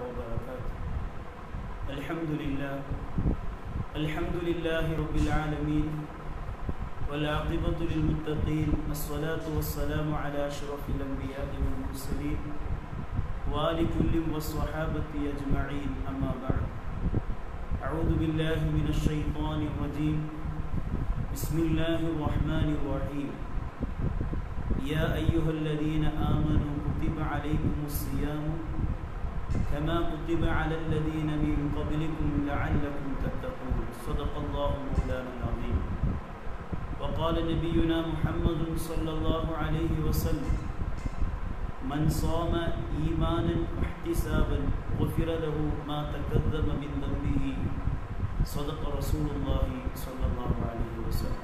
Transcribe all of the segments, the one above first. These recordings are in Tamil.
وبركاته الحمد لله الحمد لله رب العالمين والعاقبة للمتقين الصلاة والسلام على أشرف الأنبياء والمرسلين وآل كل والصحابة أجمعين أما بعد أعوذ بالله من الشيطان الرجيم بسم الله الرحمن الرحيم يا أيها الذين آمنوا كتب عليكم الصيام كما كتب على الذين من قبلكم لعلكم تتقون صدق الله مولانا العظيم وقال نبينا محمد صلى الله عليه وسلم من صام إيمانا واحتسابا غفر له ما تقدم من ذنبه صدق رسول الله صلى الله عليه وسلم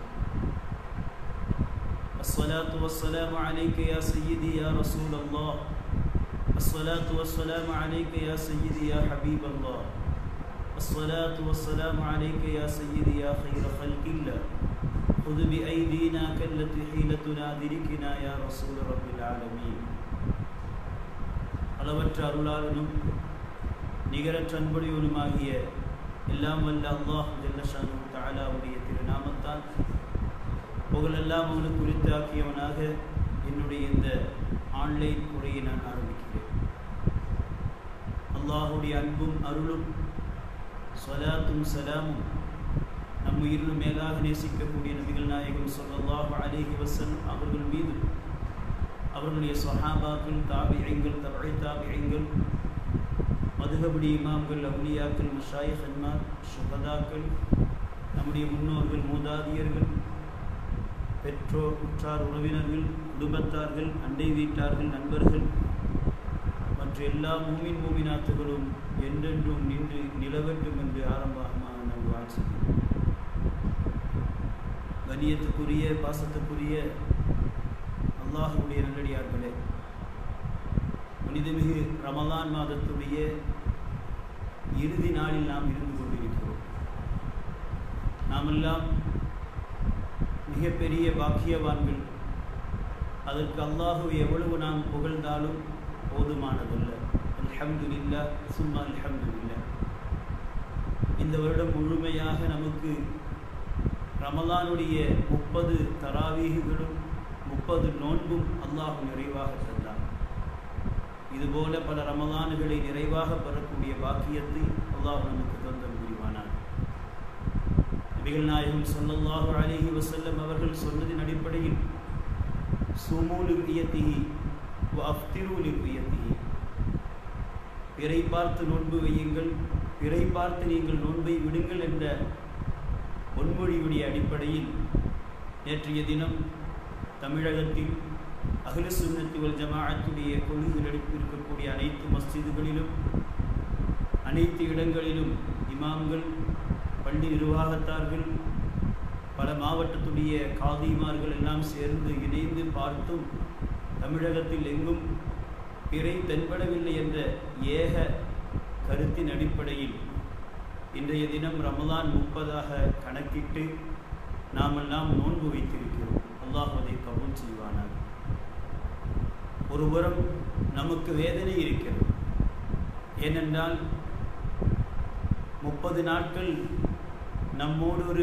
الصلاة والسلام عليك يا سيدي يا رسول الله الصلاة والسلام عليك يا سيدي يا حبيب الله الصلاة والسلام عليك يا سيدي يا خير خلق الله خذ بأيدينا كالتي حيلتنا دركنا يا رسول رب العالمين அளவற்ற அருளாளனும் நிகரற்ற அன்புடையவனுமாகிய எல்லாம் வல்ல அல்லாஹ் ஜல்லஷானு தாலாவுடைய திருநாமத்தால் புகழெல்லாம் அவனுக்கு குறித்தாக்கியவனாக என்னுடைய இந்த ஆன்லைன் உரையை நான் ஆரம்பிக்கிறேன் அல்லாஹுடைய அன்பும் அருளும் சலாத்தும் சலாமும் நம் உயிரிலும் மேலாக நேசிக்கக்கூடிய நபிகள் நாயகம் சொல்லல்லாஹு அலேஹி வசன் அவர்கள் மீது அவர்களுடைய சொஹாபாக்கள் தாபியங்கள் தபழை தாபியங்கள் மதுகபடி இமாம்கள் அவுலியாக்கள் மஷாயிக் அன்மார் சுகதாக்கள் நம்முடைய முன்னோர்கள் மூதாதியர்கள் பெற்றோர் உற்றார் உறவினர்கள் குடும்பத்தார்கள் அண்டை வீட்டார்கள் நண்பர்கள் மற்ற எல்லா மூமின் மூமினாத்துகளும் என்றென்றும் நின்று நிலவட்டும் என்று ஆரம்பமாக நம் வாழ்ச்சி கணியத்துக்குரிய பாசத்துக்குரிய அல்லாஹுடைய நல்லடியார்களே புனிதமிகு ரமலான் மாதத்துடைய இறுதி நாளில் நாம் இருந்து கொண்டிருக்கிறோம் நாமெல்லாம் மிகப்பெரிய பாக்கியவான்கள் அதற்கு அல்லாஹு எவ்வளவு நாம் புகழ்ந்தாலும் போதுமானதல்ல அல்ஹம்துலில்லா சும்மா அல்ஹம்துலில்லா இந்த வருடம் முழுமையாக நமக்கு ரமலானுடைய முப்பது தராவீகுகளும் முப்பது நோன்பும் அல்லாஹு நிறைவாக தந்தான் இதுபோல பல ரமலான்களை நிறைவாக பெறக்கூடிய பாக்கியத்தை அல்லாஹ் நமக்கு தந்த முடிவானார் நபிகள் நாயகம் சொல்லல்லாஹு அலிஹி வசல்லம் அவர்கள் சொன்னதின் அடிப்படையில் சுமூலில் இயத்திகி அஃப்திரூலில் இயத்திகி பிறை பார்த்து நோன்பு வையுங்கள் பிறை பார்த்து நீங்கள் நோன்பை விடுங்கள் என்ற பொன்மொழியுடைய அடிப்படையில் நேற்றைய தினம் தமிழகத்தில் அகில சுண்ணத்துவல் ஜமாஅத்துடைய கொள்கைகள் இருக்கக்கூடிய அனைத்து மஸ்ஜிதுகளிலும் அனைத்து இடங்களிலும் இமாம்கள் பள்ளி நிர்வாகத்தார்கள் பல மாவட்டத்துடைய காதிமார்கள் எல்லாம் சேர்ந்து இணைந்து பார்த்தும் தமிழகத்தில் எங்கும் பிறை தென்படவில்லை என்ற ஏக கருத்தின் அடிப்படையில் இன்றைய தினம் ரமதான் முப்பதாக கணக்கிட்டு நாமெல்லாம் நோன்பு வைத்திருக்கிறோம் அல்லாஹ் அதை கபூல் செய்வானார் ஒருபுறம் நமக்கு வேதனை இருக்கிறது ஏனென்றால் முப்பது நாட்கள் நம்மோடு ஒரு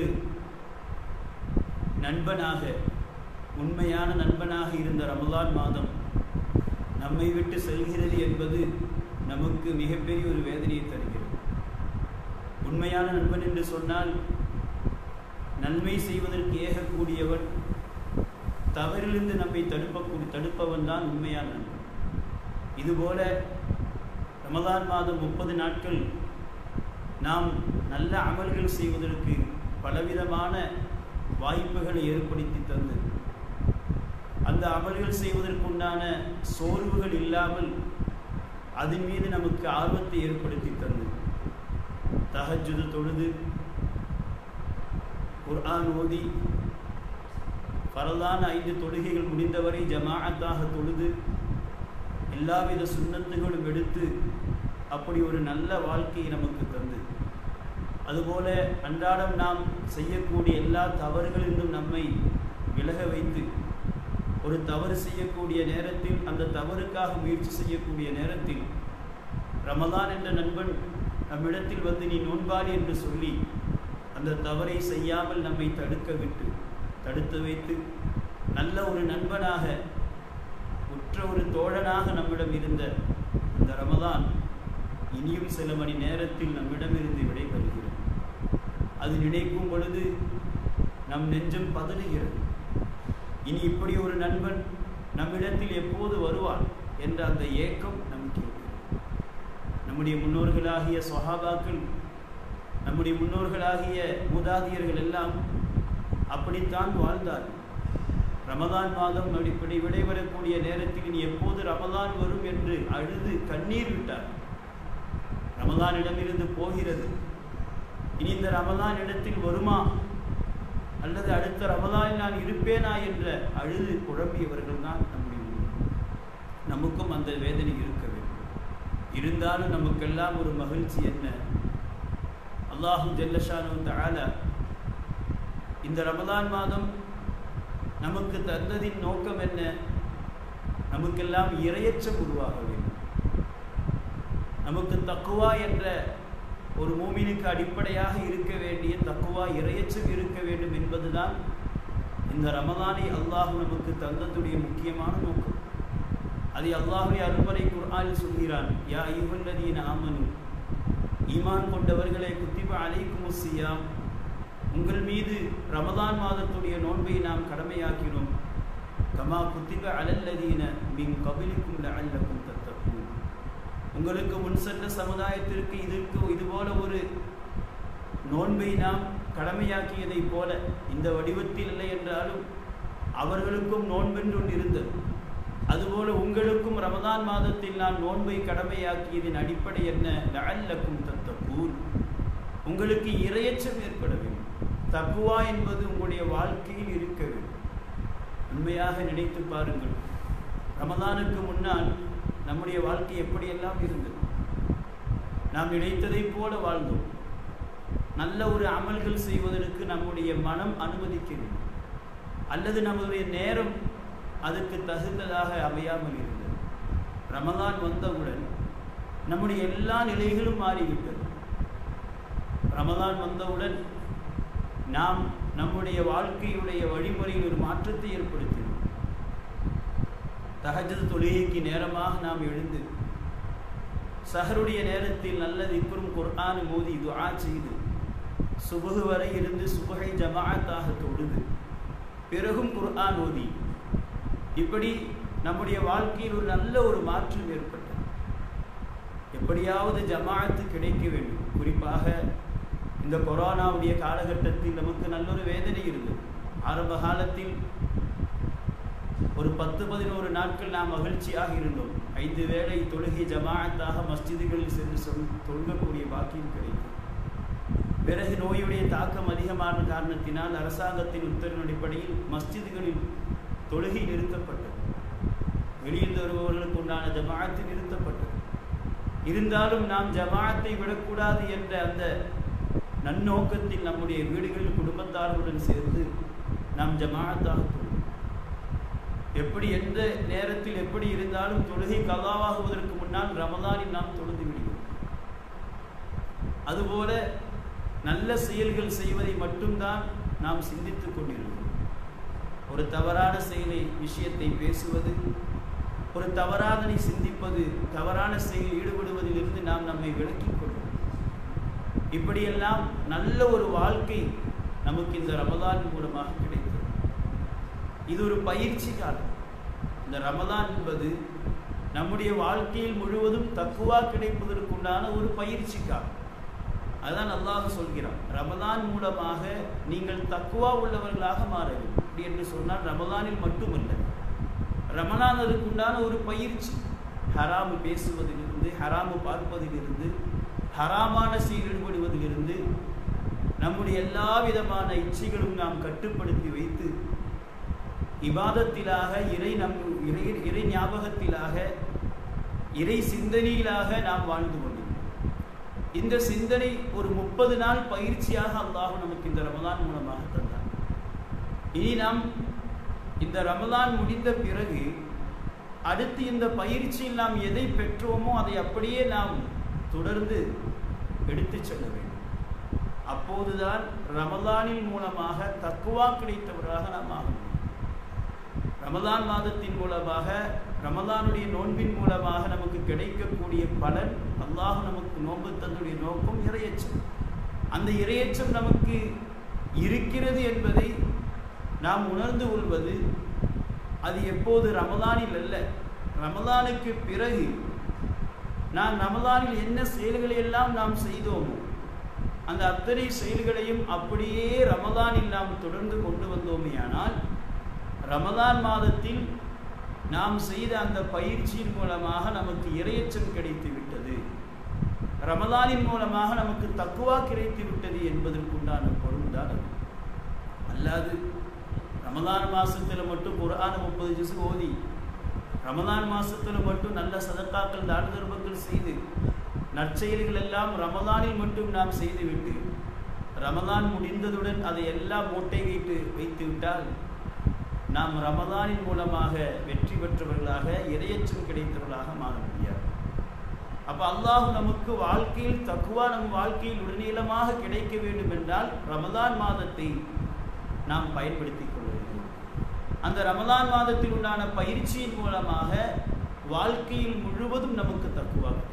நண்பனாக உண்மையான நண்பனாக இருந்த ரமலான் மாதம் நம்மை விட்டு செல்கிறது என்பது நமக்கு மிகப்பெரிய ஒரு வேதனையை தருகிறது உண்மையான நண்பன் என்று சொன்னால் நன்மை செய்வதற்கு ஏகக்கூடியவன் தவறிலிருந்து நம்மை தடுப்பக்கூடிய தடுப்பவன் தான் உண்மையான நண்பன் இதுபோல ரமதான் மாதம் முப்பது நாட்கள் நாம் நல்ல அமல்கள் செய்வதற்கு பலவிதமான வாய்ப்புகளை ஏற்படுத்தி தந்து அந்த அமல்கள் செய்வதற்குண்டான சோர்வுகள் இல்லாமல் அதன் மீது நமக்கு ஆர்வத்தை ஏற்படுத்தி தந்து தஹஜுது தொழுது குர்ஆன் ஓதி பரலான ஐந்து தொழுகைகள் முடிந்தவரை ஜமாஅத்தாக தொழுது எல்லாவித சுண்ணத்துகளும் எடுத்து அப்படி ஒரு நல்ல வாழ்க்கையை நமக்கு தந்து அதுபோல அன்றாடம் நாம் செய்யக்கூடிய எல்லா தவறுகளிலிருந்தும் நம்மை விலக வைத்து ஒரு தவறு செய்யக்கூடிய நேரத்தில் அந்த தவறுக்காக முயற்சி செய்யக்கூடிய நேரத்தில் ரமதான் என்ற நண்பன் நம்மிடத்தில் வந்து நீ நோன்பாளி என்று சொல்லி அந்த தவறை செய்யாமல் நம்மை தடுக்க விட்டு தடுத்து வைத்து நல்ல ஒரு நண்பனாக உற்ற ஒரு தோழனாக நம்மிடம் இருந்த அந்த ரமதான் இனியும் சில மணி நேரத்தில் நம்மிடமிருந்து விடைபெறுகிறது அது நினைக்கும் பொழுது நம் நெஞ்சம் பதறுகிறது இனி இப்படி ஒரு நண்பன் நம்மிடத்தில் எப்போது வருவான் என்ற அந்த ஏக்கம் நமக்கு இருக்கிறது நம்முடைய முன்னோர்களாகிய சொஹாபாக்கள் நம்முடைய முன்னோர்களாகிய மூதாதியர்கள் எல்லாம் அப்படித்தான் வாழ்ந்தார்கள் ரமதான் மாதம் இப்படி விடைபெறக்கூடிய நேரத்தில் இனி எப்போது ரமதான் வரும் என்று அழுது கண்ணீர் விட்டார் ரமதானிடமிருந்து போகிறது இனி இந்த ரமதான் இடத்தில் வருமா அல்லது அடுத்த ரமதானில் நான் இருப்பேனா என்ற அழுது குழம்பியவர்கள் தான் நம்முடைய நமக்கும் அந்த வேதனை இருக்க வேண்டும் இருந்தாலும் நமக்கெல்லாம் ஒரு மகிழ்ச்சி என்ன அல்லாஹு ஜல்லஷானு தஆலா இந்த ரமதான் மாதம் நமக்கு தந்ததின் நோக்கம் என்ன நமக்கெல்லாம் இரையச்சம் உருவாக வேண்டும் நமக்கு தக்குவா என்ற ஒரு மூமினுக்கு அடிப்படையாக இருக்க வேண்டிய தக்குவா இரையச்சம் இருக்க வேண்டும் என்பதுதான் இந்த ரமதானை அல்லாஹ் நமக்கு தந்ததுடைய முக்கியமான நோக்கம் அதை அல்லாஹுடைய அருமறை குர்ஆனில் சொல்கிறான் யா ஐயுல்லதீன ஆமனு ஈமான் கொண்டவர்களை குத்திப அலைக்கும் சியாம் உங்கள் மீது ரமதான் மாதத்துடைய நோன்பை நாம் கடமையாக்கினோம் கமா குத்திப அலல்லதீன மின் கபிலிக்கும் லஅல்லக்கும் தத்தக்கும் உங்களுக்கு முன் சென்ற சமுதாயத்திற்கு இதற்கு இதுபோல ஒரு நோன்பை நாம் கடமையாக்கியதைப் போல இந்த வடிவத்தில் இல்லை என்றாலும் அவர்களுக்கும் நோன்பென்று ஒன்று இருந்தது அதுபோல உங்களுக்கும் ரமதான் மாதத்தில் நான் நோன்பை கடமையாக்கியதின் அடிப்படை என்ன லஅல்லக்கும் தத்தக்கூன் உங்களுக்கு இரையச்சம் ஏற்பட வேண்டும் தக்குவா என்பது உங்களுடைய வாழ்க்கையில் இருக்க வேண்டும் உண்மையாக நினைத்து பாருங்கள் ரமதானுக்கு முன்னால் நம்முடைய வாழ்க்கை எப்படியெல்லாம் இருந்தது நாம் நினைத்ததைப் போல வாழ்ந்தோம் நல்ல ஒரு அமல்கள் செய்வதற்கு நம்முடைய மனம் அனுமதிக்கிறது அல்லது நம்முடைய நேரம் அதற்கு தகுந்ததாக அமையாமல் இருந்தது ரமதான் வந்தவுடன் நம்முடைய எல்லா நிலைகளும் மாறிவிட்டது ரமதான் வந்தவுடன் நாம் நம்முடைய வாழ்க்கையுடைய வழிமுறையில் ஒரு மாற்றத்தை ஏற்படுத்தினோம் தகஜது தொழுகைக்கு நேரமாக நாம் எழுந்து சஹருடைய நேரத்தில் நல்ல திக்ரும் குர்ஆன் மோதி துஆ செய்து சுபகு வரை இருந்து சுபகை ஜமாஅத்தாக தொழுது பிறகும் குர்ஆன் ஓதி இப்படி நம்முடைய வாழ்க்கையில் ஒரு நல்ல ஒரு மாற்றம் ஏற்பட்டது எப்படியாவது ஜமாஅத்து கிடைக்க வேண்டும் குறிப்பாக இந்த கொரோனாவுடைய காலகட்டத்தில் நமக்கு நல்ல ஒரு வேதனை இருந்தது ஆரம்ப காலத்தில் ஒரு பத்து பதினோரு நாட்கள் நாம் மகிழ்ச்சியாக இருந்தோம் ஐந்து வேளை தொழுகை ஜமாஅத்தாக மஸ்ஜிதுகளில் சென்று சொல் தொழுகக்கூடிய பாக்கியம் கிடைத்தது பிறகு நோயுடைய தாக்கம் அதிகமான காரணத்தினால் அரசாங்கத்தின் உத்தரவின் அடிப்படையில் மஸ்ஜிதுகளில் தொழுகை நிறுத்தப்பட்டது வெளியில் வருபவர்களுக்கு உண்டான ஜமாஅத்து நிறுத்தப்பட்டது இருந்தாலும் நாம் ஜமாஅத்தை விடக்கூடாது என்ற அந்த நன்னோக்கத்தில் நம்முடைய வீடுகளில் குடும்பத்தார்களுடன் சேர்ந்து நாம் ஜமாஅத்தாக தொழுவோம் எப்படி எந்த நேரத்தில் எப்படி இருந்தாலும் தொழுகை கலாவாகுவதற்கு முன்னால் ரமதானில் நாம் தொழுது விடுவோம் அதுபோல நல்ல செயல்கள் செய்வதை மட்டும்தான் நாம் சிந்தித்துக் கொண்டிருக்கிறோம் ஒரு தவறான செயலை விஷயத்தை பேசுவது ஒரு தவறாதனை சிந்திப்பது தவறான செயலில் ஈடுபடுவதிலிருந்து நாம் நம்மை விலக்கிக் கொள்வோம் இப்படியெல்லாம் நல்ல ஒரு வாழ்க்கை நமக்கு இந்த ரமதான் மூலமாக கிடைத்தது இது ஒரு பயிற்சி காலம் இந்த ரமதான் என்பது நம்முடைய வாழ்க்கையில் முழுவதும் தக்குவா கிடைப்பதற்குண்டான ஒரு பயிற்சி காலம் அதுதான் அல்லாஹ் சொல்கிறான் ரமதான் மூலமாக நீங்கள் தக்குவா உள்ளவர்களாக மாற வேண்டும் அப்படி என்று சொன்னால் ரமதானில் மட்டுமல்ல ரமலான் அதுக்குண்டான ஒரு பயிற்சி ஹராமு பேசுவதிலிருந்து ஹராமு பார்ப்பதிலிருந்து ஹராமான செயல்படுவதிலிருந்து நம்முடைய எல்லா விதமான இச்சைகளும் நாம் கட்டுப்படுத்தி வைத்து இபாதத்திலாக இறை நம் இறை இறை ஞாபகத்திலாக இறை சிந்தனையிலாக நாம் வாழ்ந்து கொண்டிருக்கிறோம் இந்த சிந்தனை ஒரு முப்பது நாள் பயிற்சியாக அல்லாஹ் நமக்கு இந்த ரமதான் மூலமாக தந்தார் இனி நாம் இந்த ரமதான் முடிந்த பிறகு அடுத்து இந்த பயிற்சியில் நாம் எதை பெற்றோமோ அதை அப்படியே நாம் தொடர்ந்து எடுத்துச் செல்ல வேண்டும் அப்போதுதான் ரமலானின் மூலமாக தக்குவா கிடைத்தவராக நாம் ஆக முடியும் ரமலான் மாதத்தின் மூலமாக ரமலானுடைய நோன்பின் மூலமாக நமக்கு கிடைக்கக்கூடிய பலன் அல்லாஹ் நமக்கு நோன்பு தன்னுடைய நோக்கம் இரையச்சம் அந்த இரையச்சம் நமக்கு இருக்கிறது என்பதை நாம் உணர்ந்து கொள்வது அது எப்போது ரமலானில் அல்ல ரமலானுக்கு பிறகு நாம் ரமலானில் என்ன செயல்களை எல்லாம் நாம் செய்தோமோ அந்த அத்தனை செயல்களையும் அப்படியே ரமலானில் நாம் தொடர்ந்து கொண்டு வந்தோமேயானால் ரமலான் மாதத்தில் நாம் செய்த அந்த பயிற்சியின் மூலமாக நமக்கு இரையச்சம் கிடைத்து விட்டது ரமலானின் மூலமாக நமக்கு தக்குவா கிடைத்து விட்டது என்பதற்குண்டான பொருள் தான் அது அல்லாது ரமலான் மாசத்துல மட்டும் குரான முப்பது ஜிசு ஓதி ரமலான் மாசத்துல மட்டும் நல்ல சதக்காக்கள் தான தர்மங்கள் செய்து நற்செயல்கள் எல்லாம் ரமலானில் மட்டும் நாம் செய்துவிட்டு ரமலான் முடிந்ததுடன் அதை எல்லாம் மூட்டை வைத்து வைத்து விட்டால் நாம் ரமலானின் மூலமாக வெற்றி பெற்றவர்களாக இரையச்சம் கிடைத்தவர்களாக மாற முடியாது அப்ப அல்லாஹ் நமக்கு வாழ்க்கையில் தக்குவா நம் வாழ்க்கையில் உடனீளமாக கிடைக்க வேண்டும் என்றால் ரமலான் மாதத்தை நாம் பயன்படுத்திக் கொள்ள வேண்டும் அந்த ரமலான் மாதத்தில் உண்டான பயிற்சியின் மூலமாக வாழ்க்கையில் முழுவதும் நமக்கு தக்குவா கிடைக்கும்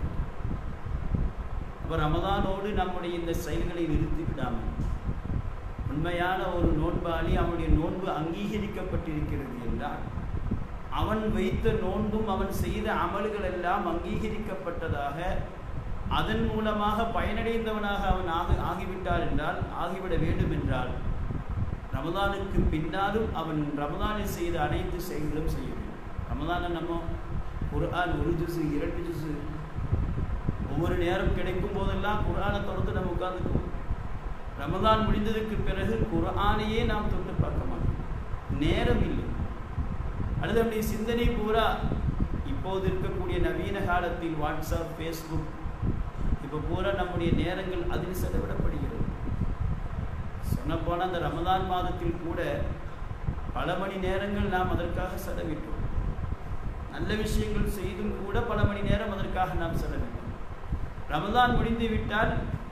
அப்ப ரமலானோடு நம்முடைய இந்த செயல்களை நிறுத்தி விடாமல் உண்மையான ஒரு நோன்பாளி அவனுடைய நோன்பு அங்கீகரிக்கப்பட்டிருக்கிறது என்றால் அவன் வைத்த நோன்பும் அவன் செய்த அமல்கள் எல்லாம் அங்கீகரிக்கப்பட்டதாக அதன் மூலமாக பயனடைந்தவனாக அவன் ஆகி ஆகிவிட்டார் என்றால் ஆகிவிட வேண்டும் என்றால் ரமதானுக்கு பின்னாலும் அவன் ரமதானில் செய்த அனைத்து செயல்களும் செய்ய வேண்டும் ரமதானை நம்ம குர்ஆன் ஒரு ஜுசு இரண்டு ஜுசு ஒவ்வொரு நேரம் கிடைக்கும் போதெல்லாம் குர்ஆனை தொடர்ந்து நம்ம உட்கார்ந்துக்குவோம் ரமதான் முடிந்ததுக்கு பிறகு குர்ஆனையே நாம் தொட்டு பார்க்க மாட்டோம் நேரம் இல்லை அல்லது நம்முடைய சிந்தனை பூரா இப்போது இருக்கக்கூடிய நவீன காலத்தில் வாட்ஸ்அப் ஃபேஸ்புக் இப்போ பூரா நம்முடைய நேரங்கள் அதில் செலவிடப்படுகிறது சொன்னப்போனால் அந்த ரமதான் மாதத்தில் கூட பல மணி நேரங்கள் நாம் அதற்காக செலவிட்டோம் நல்ல விஷயங்கள் செய்தும் கூட பல மணி நேரம் அதற்காக நாம் செலவிட்டோம் ரமதான் முடிந்து விட்டால்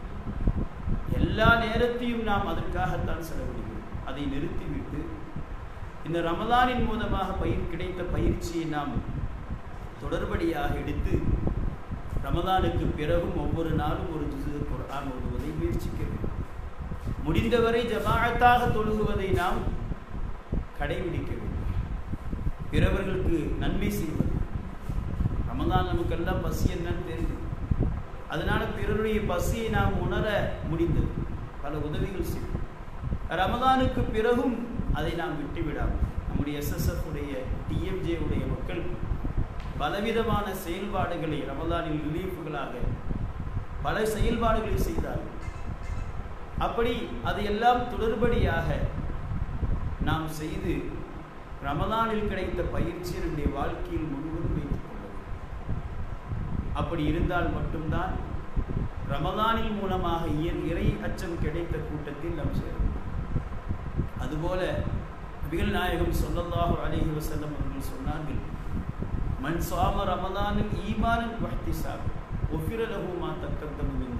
எல்லா நேரத்தையும் நாம் அதற்காகத்தான் செலவிடுகிறோம் அதை நிறுத்திவிட்டு இந்த ரமதானின் மூலமாக பயிர் கிடைத்த பயிற்சியை நாம் தொடர்படியாக எடுத்து ரமதானுக்கு பிறகும் ஒவ்வொரு நாளும் ஒரு ஜுசு குர்ஆன் ஓதுவதை முயற்சிக்க வேண்டும் முடிந்தவரை ஜமாஅத்தாக தொழுகுவதை நாம் கடைபிடிக்க வேண்டும் பிறவர்களுக்கு நன்மை செய்வது ரமதான் நமக்கெல்லாம் பசி என்னன்னு தெரியும் அதனால பிறருடைய பசியை நாம் உணர முடிந்தது பல உதவிகள் செய்யும் ரமதானுக்கு பிறகும் அதை நாம் விட்டுவிடாமல் நம்முடைய எஸ்எஸ்எஃப் உடைய டிஎம்ஜே உடைய மக்கள் பலவிதமான செயல்பாடுகளை ரமதானில் ரிலீஃபுகளாக பல செயல்பாடுகளை செய்தார்கள் அப்படி அதையெல்லாம் தொடர்படியாக நாம் செய்து ரமதானில் கிடைத்த பயிற்சி நம்முடைய வாழ்க்கையில் முழுவதும் வைத்துக் கொள்ள அப்படி இருந்தால் மட்டும்தான் ரமதானின் மூலமாக இறை அச்சம் கிடைத்த கூட்டத்தில் நாம் சேரும் அதுபோல நபிகள் நாயகம் சொல்லல்லாஹு அலைஹி வஸல்லம் அவர்கள் சொன்னார்கள் மன் சாம ரமதானில் ஈமானின் வஹ்திசாப் ஒஃபிர லஹு மா தக்கத்தம் மின்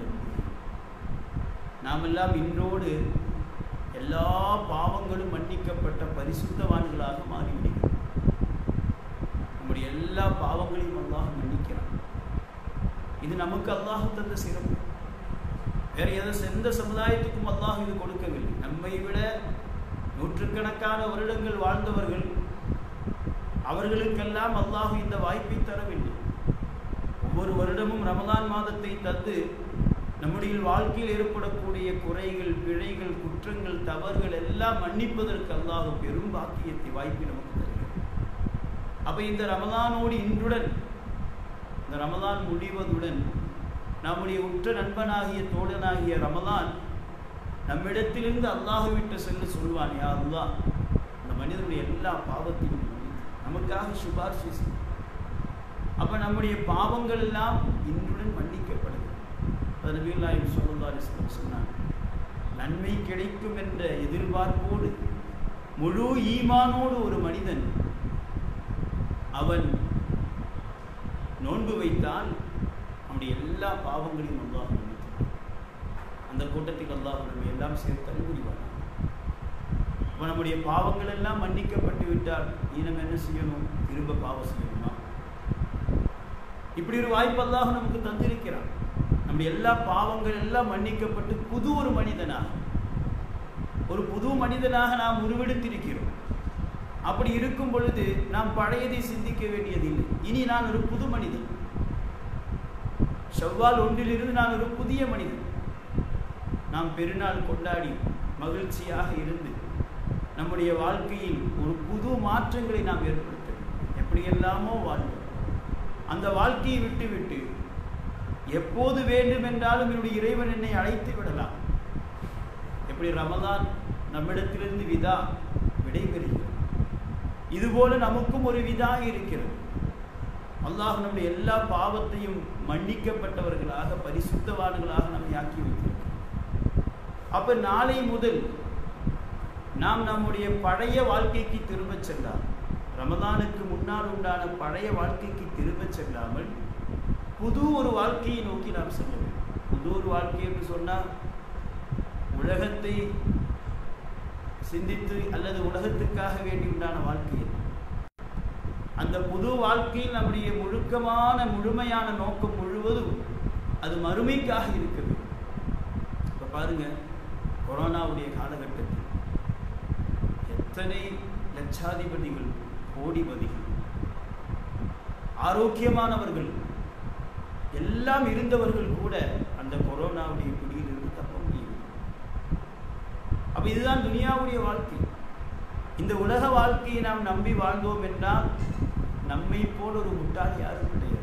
நாமெல்லாம் இன்றோடு எல்லா பாவங்களும் மன்னிக்கப்பட்ட பரிசுத்தவான்களாக மாறிவிடுகிறோம் நம்முடைய எல்லா பாவங்களையும் அல்லாஹ் மன்னிக்கிறான் இது நமக்கு அல்லாஹ் தந்த சிறப்பு வேற எதை எந்த சமுதாயத்துக்கும் அல்லாஹ் இது கொடுக்கவில்லை நம்மை விட நூற்றுக்கணக்கான வருடங்கள் வாழ்ந்தவர்கள் அவர்களுக்கெல்லாம் அல்லாஹ் இந்த வாய்ப்பை தரவில்லை ஒவ்வொரு வருடமும் ரமதான் மாதத்தை தந்து நம்முடைய வாழ்க்கையில் ஏற்படக்கூடிய குறைகள் பிழைகள் குற்றங்கள் தவறுகள் எல்லாம் மன்னிப்பதற்கு அல்லாஹ் பெரும் பாக்கியத்தை வாய்ப்பை நமக்கு தருகிறது அப்ப இந்த ரமதானோடு இன்றுடன் இந்த ரமதான் முடிவதுடன் நம்முடைய உற்ற நண்பனாகிய தோழனாகிய ரமதான் நம்மிடத்திலிருந்து அல்லாஹ் விட்டு சென்று சொல்வான் யா அல்லாஹ் இந்த மனிதனுடைய எல்லா பாவத்தையும் நமக்காக சுபார்சி அப்ப நம்முடைய பாவங்கள் எல்லாம் இன்றுடன் மன்னிக்கப்படுகிறது அது நபிகள்நாயகம் சொல்லா அலிஸ்லாம் சொன்னாங்க நன்மை கிடைக்கும் என்ற எதிர்பார்ப்போடு முழு ஈமானோடு ஒரு மனிதன் அவன் நோன்பு வைத்தால் அவனுடைய நம்முடைய எல்லா பாவங்களையும் அல்லாஹ் மன்னித்து அந்த கூட்டத்தில் அல்லாஹ் நம்மை எல்லாம் சேர்த்து அனுபவிவார் இப்போ நம்முடைய பாவங்கள் எல்லாம் மன்னிக்கப்பட்டு விட்டால் நீ நம்ம என்ன செய்யணும் திரும்ப பாவம் செய்யணுமா இப்படி ஒரு வாய்ப்பு அல்லாஹ் நமக்கு தந்திருக்கிறான் நம்முடைய எல்லா பாவங்கள் எல்லாம் மன்னிக்கப்பட்டு புது ஒரு மனிதனாக ஒரு புது மனிதனாக நாம் உருவெடுத்திருக்கிறோம் அப்படி இருக்கும் பொழுது நாம் பழையதை சிந்திக்க வேண்டியதில்லை இனி நான் ஒரு புது மனிதன் செவ்வால் ஒன்றிலிருந்து நான் ஒரு புதிய மனிதன் நாம் பெருநாள் கொண்டாடி மகிழ்ச்சியாக இருந்து நம்முடைய வாழ்க்கையில் ஒரு புது மாற்றங்களை நாம் ஏற்படுத்த வேண்டும் எப்படியெல்லாமோ வாழ்ந்தோம் அந்த வாழ்க்கையை விட்டுவிட்டு எப்போது வேண்டுமென்றாலும் என்னுடைய இறைவன் என்னை அழைத்து விடலாம் எப்படி ரமதான் நம்மிடத்திலிருந்து விதா விடைபெறுகிறது இதுபோல நமக்கும் ஒரு விதா இருக்கிறது அல்லாஹ் நம்முடைய எல்லா பாவத்தையும் மன்னிக்கப்பட்டவர்களாக பரிசுத்தவான்களாக நம்மை ஆக்கி வைத்திருக்கிறார் அப்ப நாளை முதல் நாம் நம்முடைய பழைய வாழ்க்கைக்கு திரும்பச் சென்றால் ரமதானுக்கு முன்னால் உண்டான பழைய வாழ்க்கைக்கு திரும்பச் செல்லாமல் புது ஒரு வாழ்க்கையை நோக்கி நாம் செல்ல வேண்டும் புது ஒரு வாழ்க்கை என்று சொன்னால் உலகத்தை சிந்தித்து அல்லது உலகத்துக்காக வேண்டி உண்டான வாழ்க்கை அது. அந்த புது வாழ்க்கையில் நம்முடைய முழுக்கமான முழுமையான நோக்கம் முழுவதும் அது மறுமைக்காக இருக்கிறது இப்போ பாருங்க கொரோனாவுடைய காலகட்டத்தில் எத்தனை லட்சாதிபதிகள் கோடிபதிகள் ஆரோக்கியமானவர்கள் எல்லாம் இருந்தவர்கள் கூட அந்த கொரோனாவுடைய பிடியிலிருந்து தப்ப முடியவில்லை அப்ப இதுதான் துனியாவுடைய வாழ்க்கை இந்த உலக வாழ்க்கையை நாம் நம்பி வாழ்ந்தோம் என்றால் நம்மை போல் ஒரு முட்டாள் யாரும் கிடையாது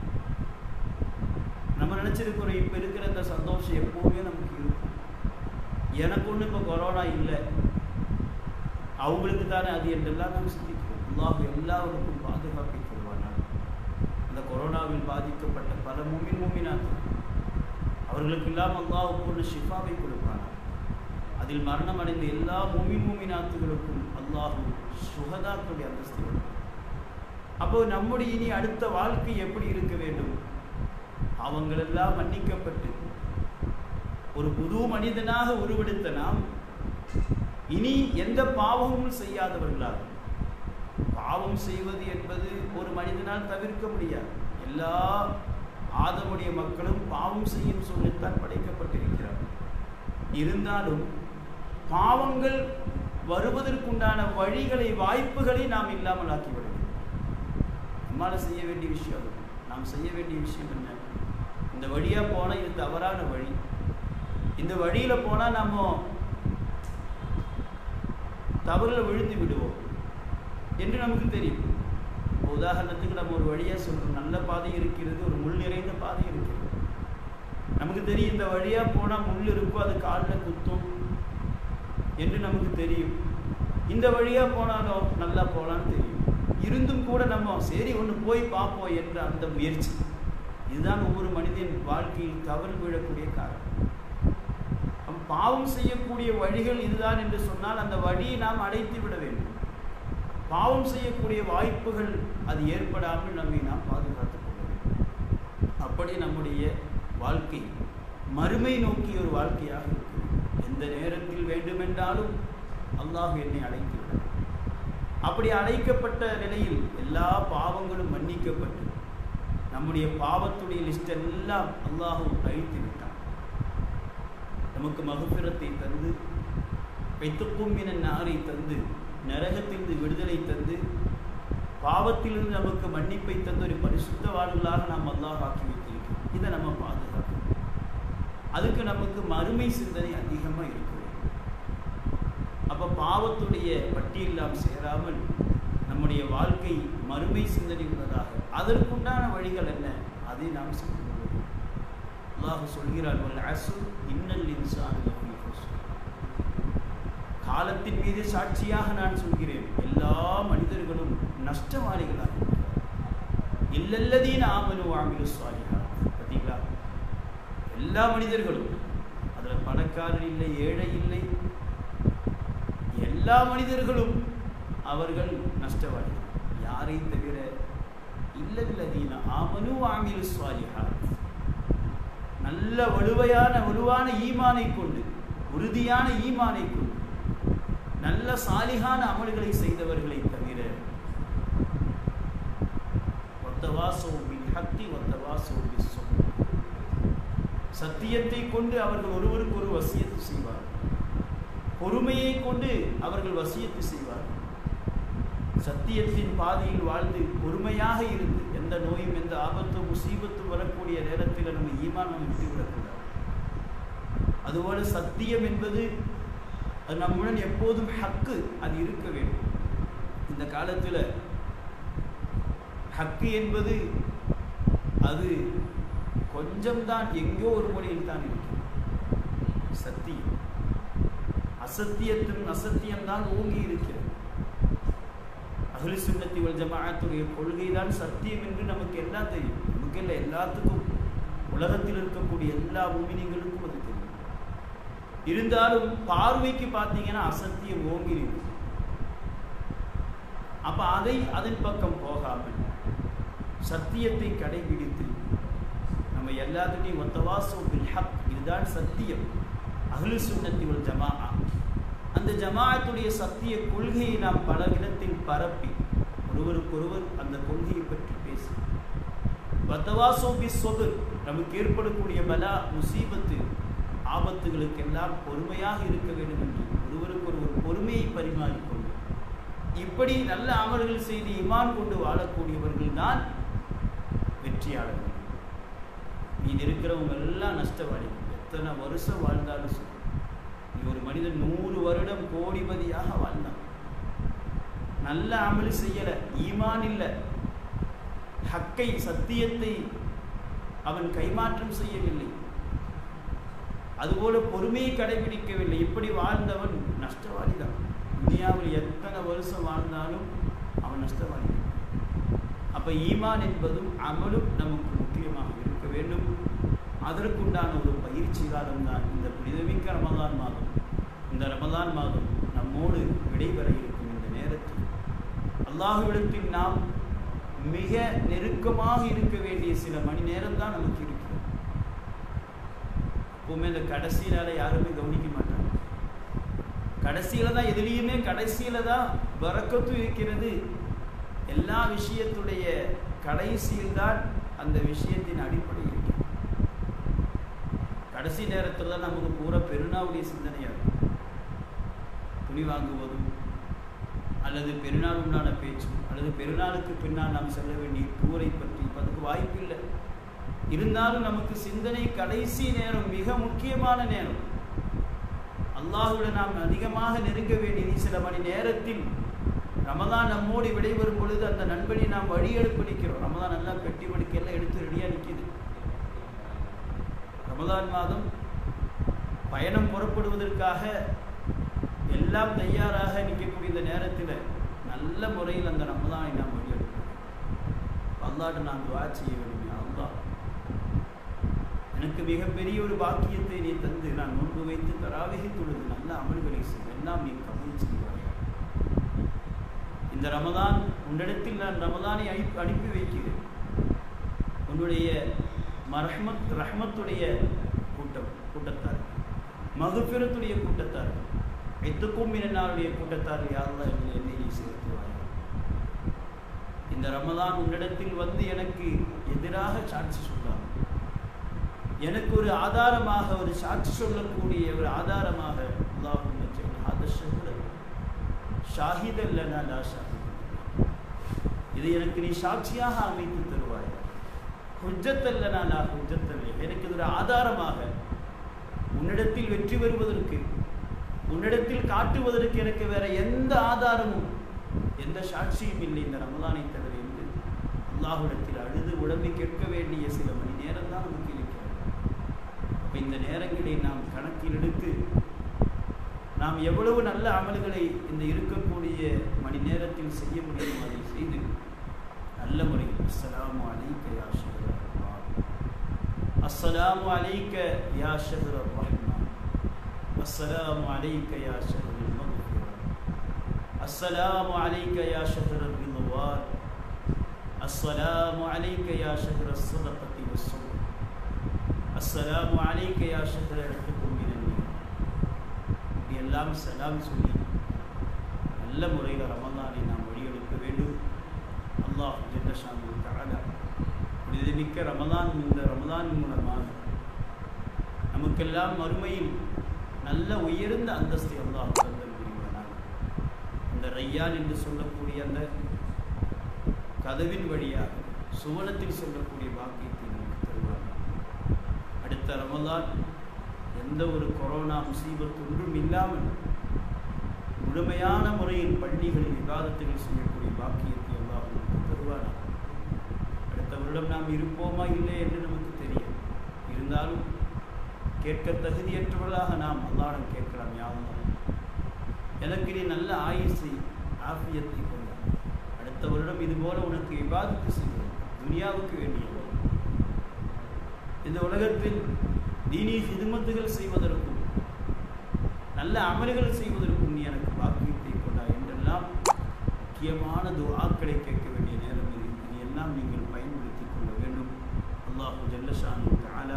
நம்ம நினைச்சிருக்கிறோம் இப்ப இருக்கிற இந்த சந்தோஷம் எப்பவுமே நமக்கு இருக்கும் எனக்கு ஒண்ணு இப்ப கொரோனா இல்லை அவங்களுக்கு தானே அது என்றெல்லாம் நாம் சிந்திக்கிறோம் அல்லாஹ் எல்லாருக்கும் பாதுகாப்பை தருவானார் அந்த கொரோனாவில் பாதிக்கப்பட்ட பல மூமின் மூமினாக்கள் அவர்களுக்கு எல்லாம் அல்லாஹ் ஒன்று ஷிஃபாவை கொடுப்பானார் அதில் மரணம் அடைந்த எல்லா மூமின் மூமினாத்துகளுக்கும் அல்லாஹு சுகதாக்களுடைய அந்தஸ்து கொடுப்பார் அப்போ நம்முடைய இனி அடுத்த வாழ்க்கை எப்படி இருக்க வேண்டும் அவங்களெல்லாம் மன்னிக்கப்பட்டு ஒரு புது மனிதனாக உருவெடுத்த நாம் இனி எந்த பாவமும் செய்யாதவர்களாக பாவம் செய்வது என்பது ஒரு மனிதனால் தவிர்க்க முடியாது எல்லா ஆதமுடைய மக்களும் பாவம் செய்யும் சூழலில்தான் படைக்கப்பட்டிருக்கிறார் இருந்தாலும் பாவங்கள் வருவதற்குண்டான வழிகளை வாய்ப்புகளை நாம் இல்லாமல் ஆக்கிவிட வேண்டும் நம்மால செய்ய வேண்டிய விஷயம் அது. நாம் செய்ய வேண்டிய விஷயம் என்ன இந்த வழியா போனா இது தவறான வழி இந்த வழியில போனா நம்ம தவறுல விழுந்து விடுவோம் என்று நமக்கு தெரியும் இப்போ உதாரணத்துக்கு நம்ம ஒரு வழியா சொல்றோம் நல்ல பாதை இருக்கிறது ஒரு முள் நிறைந்த பாதை இருக்கிறது நமக்கு தெரியும் இந்த வழியா போனா முள் இருக்கும் அது காலில் குத்தும் என்று நமக்கு தெரியும் இந்த வழியா போனாலும் நல்லா போகலான்னு தெரியும் இருந்தும் கூட நம்ம சரி ஒன்று போய் பார்ப்போம் என்ற அந்த முயற்சி இதுதான் ஒவ்வொரு மனிதன் வாழ்க்கையில் தவறு விழக்கூடிய காரணம் அவன் பாவம் செய்யக்கூடிய வழிகள் இதுதான் என்று சொன்னால் அந்த வழியை நாம் அடைத்து விட வேண்டும் பாவம் செய்யக்கூடிய வாய்ப்புகள் அது ஏற்படாமல் நம்மை நாம் பாதுகாத்துக் கொள்ள வேண்டும் அப்படி நம்முடைய வாழ்க்கை மறுமை நோக்கிய ஒரு வாழ்க்கையாக இருக்கிறது எந்த நேரத்தில் வேண்டுமென்றாலும் அல்லாஹ் என்னை அழைத்து விட அப்படி அழைக்கப்பட்ட நிலையில் எல்லா பாவங்களும் மன்னிக்கப்பட்டு நம்முடைய பாவத்துடைய லிஸ்ட் எல்லாம் அல்லாஹு அழித்து விட்டான் நமக்கு மகபிரத்தை தந்து வைத்துக்கும் என நாரை தந்து நரகத்திலிருந்து விடுதலை தந்து பாவத்திலிருந்து நமக்கு மன்னிப்பை தந்து ஒரு பரிசுத்தவான்களாக நாம் அல்லாஹ் ஆக்கி வைத்திருக்கிறோம் இதை நம்ம பாதுகாக்கணும் அதுக்கு நமக்கு மறுமை சிந்தனை அதிகமாக இருக்கு அப்போ பாவத்துடைய பட்டியல் நாம் சேராமல் நம்முடைய வாழ்க்கை மறுமை சிந்தனை உள்ளதாக அதற்குண்டான வழிகள் என்ன அதை நாம் செய்து கொள்ள வேண்டும். அல்லாஹ் சொல்கிறார் வல் அஸ்ர் இன்னல் இன்சான் லஃபீ ஹுஸ்ர்." காலத்தின் மீது சாட்சியாக நான் சொல்கிறேன் எல்லா மனிதர்களும் நஷ்டவாளிகளாக இருக்கிறார் இல்லல்லதீன ஆமனு வாமிலு சாலிஹா பார்த்தீங்களா எல்லா மனிதர்களும் அதில் பணக்காரர் இல்லை ஏழை இல்லை எல்லா மனிதர்களும் அவர்கள் நஷ்டவாளிகள் யாரை தவிர இல்லல்லதீன ஆமனு வாமிலு சாலிஹா நல்ல வலுவையான வலுவான ஈமானை கொண்டு உறுதியான ஈமானை கொண்டு நல்ல சாலிகான அமல்களை செய்தவர்களை தவிர ஒத்தவாசோ பில் ஹக்தி ஒத்தவாசோ பிஸ்ஸம் சத்தியத்தை கொண்டு அவர்கள் ஒருவருக்கு ஒரு வசியத்து செய்வார்கள் பொறுமையை கொண்டு அவர்கள் வசியத்து செய்வார்கள் சத்தியத்தின் பாதையில் வாழ்ந்து பொறுமையாக இருந்து எந்த நோயும் எந்த ஆபத்தும் முசீபத்தும் வரக்கூடிய நேரத்தில் நம்ம ஈமான் நம்ம விட்டுவிடக்கூடாது அதுபோல சத்தியம் என்பது அது நம்முடன் எப்போதும் ஹக்கு அது இருக்க வேண்டும் இந்த காலத்தில் ஹக்கு என்பது அது கொஞ்சம்தான் எங்கோ ஒரு மொழியில் தான் இருக்கு சத்தியம் அசத்தியத்தின் அசத்தியம்தான் ஓங்கி இருக்கிறது அகலி சுண்ணத்தி வல் ஜமாஅத்துடைய கொள்கை தான் சத்தியம் என்று நமக்கு எல்லாம் தெரியும் நமக்கு இல்லை எல்லாத்துக்கும் உலகத்தில் இருக்கக்கூடிய எல்லா மூமினிங்களுக்கும் அது தெரியும் இருந்தாலும் பார்வைக்கு பார்த்தீங்கன்னா அசத்தியம் ஓங்கி இருக்கு அப்ப அதை அதன் பக்கம் போகாமல் சத்தியத்தை கடைபிடித்து நம்ம எல்லாத்துட்டையும் ஒத்தவாசோ பில் ஹக் இதுதான் சத்தியம் அஹ்லு சுன்னத்தி வல் ஜமாஅ அந்த ஜமாஅத்துடைய சத்திய கொள்கையை நாம் பல இடத்தில் பரப்பி ஒருவருக்கொருவர் அந்த கொள்கையை பற்றி பேசி வத்தவாசோ பி சொபர் நமக்கு ஏற்படக்கூடிய பலா முசீபத்து ஆபத்துகளுக்கெல்லாம் பொறுமையாக இருக்க வேண்டும் என்று ஒருவருக்கு ஒருவர் பொறுமையை பரிமாறிக்கொண்டு இப்படி நல்ல அமல்கள் செய்து இமான் கொண்டு வாழக்கூடியவர்கள் தான் வெற்றியாளர்கள் மீது இருக்கிறவங்க எல்லாம் நஷ்டவாளிகள் எத்தனை வருஷம் வாழ்ந்தாலும் சரி நீ ஒரு மனிதன் நூறு வருடம் கோடிபதியாக வாழ்ந்தான் நல்ல அமல் செய்யல ஈமான் இல்லை ஹக்கை சத்தியத்தை அவன் கைமாற்றம் செய்யவில்லை அதுபோல பொறுமையை கடைபிடிக்கவில்லை இப்படி வாழ்ந்தவன் நஷ்டவாளி தான் துனியாவில் எத்தனை வருஷம் வாழ்ந்தாலும் அவன் நஷ்டவாளி அப்ப ஈமான் என்பதும் அமலும் நமக்கு முக்கியமாக இருக்க வேண்டும் அதற்குண்டான ஒரு பயிற்சி காலம் தான் இந்த புனிதமிக்க ரமதான் மாதம் இந்த ரமதான் மாதம் நம்மோடு விடைபெற இருக்கும் இந்த நேரத்தில் அல்லாஹுவிடத்தில் நாம் மிக நெருக்கமாக இருக்க வேண்டிய சில மணி நேரம் தான் நமக்கு இருக்கிறது எப்பவுமே இந்த கடைசியிலால யாருமே கவனிக்க மாட்டாங்க கடைசியில தான் எதுலேயுமே கடைசியில தான் வரக்கத்தும் இருக்கிறது எல்லா விஷயத்துடைய கடைசியில் தான் அந்த விஷயத்தின் அடிப்படை இருக்கிறது கடைசி நேரத்தில் தான் நமக்கு பூரா பெருநாவுடைய சிந்தனையாக இருக்கும் துணி வாங்குவதும் அல்லது பெருநாள் உண்டான பேச்சும் அல்லது பெருநாளுக்கு பின்னால் நாம் செல்ல வேண்டிய டூரை பற்றி அதுக்கு வாய்ப்பு இல்லை இருந்தாலும் நமக்கு சிந்தனை கடைசி நேரம் மிக முக்கியமான நேரம் அல்லாஹுடன் நாம் அதிகமாக நெருங்க வேண்டியது சில மணி நேரத்தில் ரமதான் நம்மோடு விடைபெறும் பொழுது அந்த நண்பனை நாம் வழி எடுப்பிடிக்கிறோம் ரமதான் நல்லா பெட்டி படுக்கையெல்லாம் எடுத்து ரெடியாக நிற்கிது ரமதான் மாதம் பயணம் புறப்படுவதற்காக எல்லாம் தயாராக நிற்கக்கூடிய இந்த நேரத்தில் நல்ல முறையில் அந்த ரமதானை நாம் வழியெடுப்போம் அல்லாட்டு நான் துவா செய்ய வேண்டும் அல்லா எனக்கு மிகப்பெரிய ஒரு பாக்கியத்தை நீ தந்து நான் நோன்பு வைத்து தராவிகை தொழுது நல்ல அமல்களை செய்ய எல்லாம் நீ கபூல் செய்வாய் இந்த ரமதான் உன்னிடத்தில் நான் ரமதானை அனுப்பி அனுப்பி வைக்கிறேன் உன்னுடைய மரஹ்மத் ரஹ்மத்துடைய கூட்டம் கூட்டத்தார் மகுபிரத்துடைய கூட்டத்தார் எத்துக்கும் மினாருடைய கூட்டத்தார் யாரெல்லாம் என்னை என்னை நீ சேர்த்துவாய் இந்த ரமதான் உன்னிடத்தில் வந்து எனக்கு எதிராக சாட்சி சொல்லார் எனக்கு ஒரு ஆதாரமாக ஒரு சாட்சி சொல்லக்கூடிய ஒரு ஆதாரமாக அல்லாஹ் ஷாஹித் லா ஷாஹித் இது எனக்கு நீ சாட்சியாக அமைத்து தருவாய் ஹுஜத்தல்லனா நான் ஹுஜத்தல்ல எனக்கு இது ஒரு ஆதாரமாக உன்னிடத்தில் வெற்றி பெறுவதற்கு உன்னிடத்தில் காட்டுவதற்கு எனக்கு வேற எந்த ஆதாரமும் எந்த சாட்சியும் இல்லை இந்த ரமதானை தவிர என்று அல்லாஹுடத்தில் அழுது உடம்பை கேட்க வேண்டிய சில மணி நேரம் தான் நமக்கு இருக்கிறது அப்போ இந்த நேரங்களை நாம் கணக்கில் எடுத்து நாம் எவ்வளவு நல்ல அமல்களை இந்த இருக்கக்கூடிய மணி நேரத்தில் செய்ய முடியும் அதை செய்து நல்ல முறையில் அஸ்ஸலாமு அலைக்க யா ஷஹர் அஸ்ஸலாமு அலைக்க யா ஷஹர் ரஹ்மான் அஸ்ஸலாமு அலைக்க யா ஷஹர் المغفرة السلام عليك يا شهر الرضوان السلام عليك يا شهر الصدقة والصبر அஸ்ஸலாமு அலைக்க யா ஷஹ்ர ரஹ்மத்தும் மினன்னி இப்படி எல்லாம் சலாம் சொல்லி நல்ல முறையில் ரமலானை நாம் வழியெடுக்க வேண்டும் அல்லாஹ் ஜல்லஷானு தஆலா புனிதமிக்க ரமலான் இந்த ரமலான் மூலமாக நமக்கெல்லாம் மறுமையில் நல்ல உயர்ந்த அந்தஸ்தை அல்லாஹ் தந்தல் புரிவானாக அந்த ரையான் என்று சொல்லக்கூடிய அந்த கதவின் வழியாக சுவனத்தில் சொல்லக்கூடிய பாக்கியத்தை நமக்கு தருவார் அடுத்த ரமலான் எந்த ஒரு கொரோனா முசீபத் ஒன்றும் இல்லாமல் முழுமையான முறையில் பள்ளிகளில் விவாதத்துகள் செய்யக்கூடிய பாக்கியத்தை அல்லாஹ் நமக்கு தருவானாக அடுத்த வருடம் நாம் இருப்போமா இல்லை என்று நமக்கு தெரியும் இருந்தாலும் கேட்க தகுதியற்றவர்களாக நாம் அல்லாடம் கேட்கலாம் யாரும் எனக்கு நீ நல்ல ஆயுசை ஆஃபியத்தை கொண்டார் அடுத்த வருடம் இதுபோல உனக்கு விவாதத்து செய்வோம் துனியாவுக்கு வேண்டியது இந்த உலகத்தில் தீனி ஹிதுமத்துகள் செய்வதற்கும் நல்ல அமல்கள் செய்வதற்கும் நீ எனக்கு பாக்கியத்தை கொண்டா என்றெல்லாம் முக்கியமான துஆக்களை கேட்க வேண்டிய நேரம் இது இது எல்லாம் நீங்கள் பயன்படுத்திக் கொள்ள வேண்டும் அல்லாஹு ஜல்லஷானு தஆலா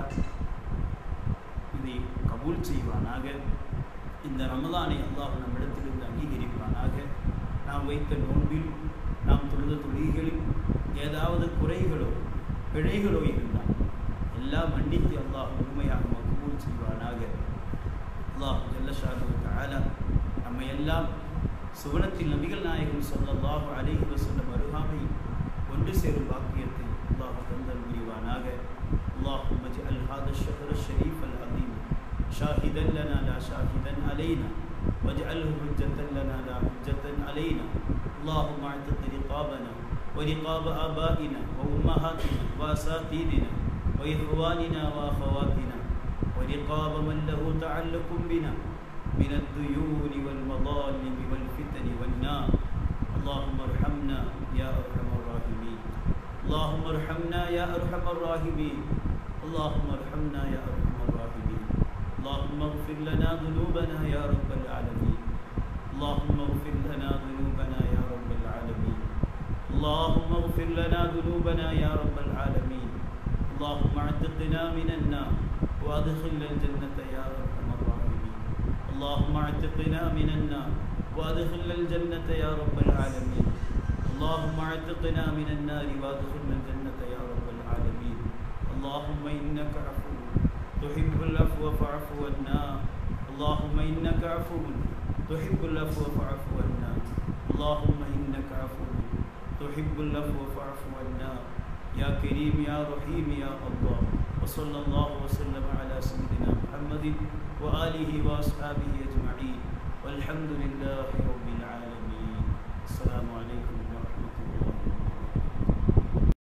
இதை கபூல் செய்வானாக இந்த ரமலானை அல்லாஹ் நம்மிடத்திலிருந்து அங்கீகரிப்பானாக நாம் வைத்த நோன்பில் நாம் தொழுத தொழில்களில் ஏதாவது குறைகளோ பிழைகளோ இருந்தால் எல்லாம் மன்னித்து அல்லாஹ் முழுமையாக கபூல் செய்வானாக அல்லாஹ் ஜல்லஷானு தஆலா நம்ம எல்லாம் சுவனத்தில் நபிகள் நாயகம் ஸல்லல்லாஹு அலைஹி வஸல்லம் அருகாமை ஒன்று சேரும் பாக்கியத்தை அல்லாஹ் தந்தல் புரிவானாக اللهم اجعل هذا الشهر الشريف العظيم شاهدا لنا لا شاهدا علينا واجعله حجة لنا لا حجة علينا اللهم اعتق رقابنا ورقاب آبائنا وأمهاتنا وأساتذتنا وإخواننا وأخواتنا ورقاب من له تعلق بنا من الديون والمظالم والفتن والنار اللهم ارحمنا يا أرحم الراحمين اللهم ارحمنا يا أرحم الراحمين اللهم ارحمنا يا أرحم الراحمين اللهم اغفر لنا ذنوبنا يا رب العالمين اللهم اغفر لنا ذنوبنا يا رب العالمين اللهم اغفر لنا ذنوبنا يا رب العالمين اللهم اعتقنا من النار وادخلنا الجنة يا أرحم الراحمين اللهم اعتقنا من النار وادخلنا الجنة يا رب العالمين اللهم اعتقنا من النار وادخلنا الجنة يا رب العالمين اللهم إنك عفو تحب العفو فاعف عنا اللهم إنك عفو تحب العفو فاعف عنا اللهم إنك عفو تحب العفو فاعف عنا يا كريم يا رحيم يا الله وصلى الله وسلم على سيدنا محمد وآله وأصحابه أجمعين والحمد لله رب العالمين السلام عليكم